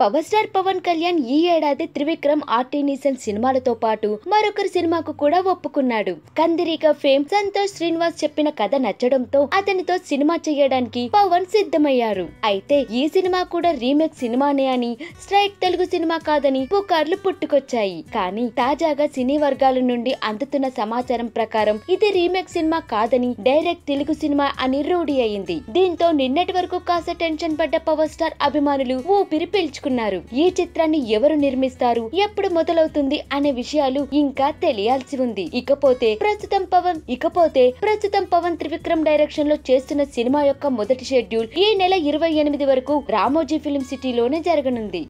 power star Pawan Kalyan ఈ ఏడాది త్రివిక్రమ్ ఆర్టినిసన్ సినిమాలతో పాటు మరొకరి సినిమాకు కూడా ఒప్పుకున్నాడు కందిరీక ఫేమ్ సంతోష్ శ్రీనివాస్ చెప్పిన కథ నచ్చడంతో అతనితో సినిమా చేయడానికి పవన్ సిద్ధమయ్యారు అయితే ఈ సినిమా కూడా రీమేక్ సినిమానే అని స్ట్రైట్ తెలుగు సినిమా కాదని పుకార్లు పుట్టుకొచ్చాయి కానీ తాజాగా సినీ వర్గాల నుండి అందుతున్న సమాచారం ప్రకారం ఇది రీమేక్ సినిమా కాదని డైరెక్ట్ తెలుగు సినిమా అని రూఢి అయింది దీంతో నిన్నటి వరకు కాస్త టెన్షన్ పడ్డ పవర్ స్టార్ అభిమానులు ఊపిరి పీల్చుకున్నారు ఈ చిత్రాన్ని ఎవరు నిర్మిస్తారు ఎప్పుడు మొదలవుతుంది అనే విషయాలు ఇంకా తెలియాల్సి ఉంది ఇకపోతే ప్రస్తుతం పవన్ ఇకపోతే ప్రస్తుతం పవన్ త్రివిక్రమ్ డైరెక్షన్ లో చేస్తున్న సినిమా యొక్క మొదటి షెడ్యూల్ ఈ నెల ఇరవై ఎనిమిది వరకు రామోజీ ఫిల్మ్ సిటీలోనే జరగనుంది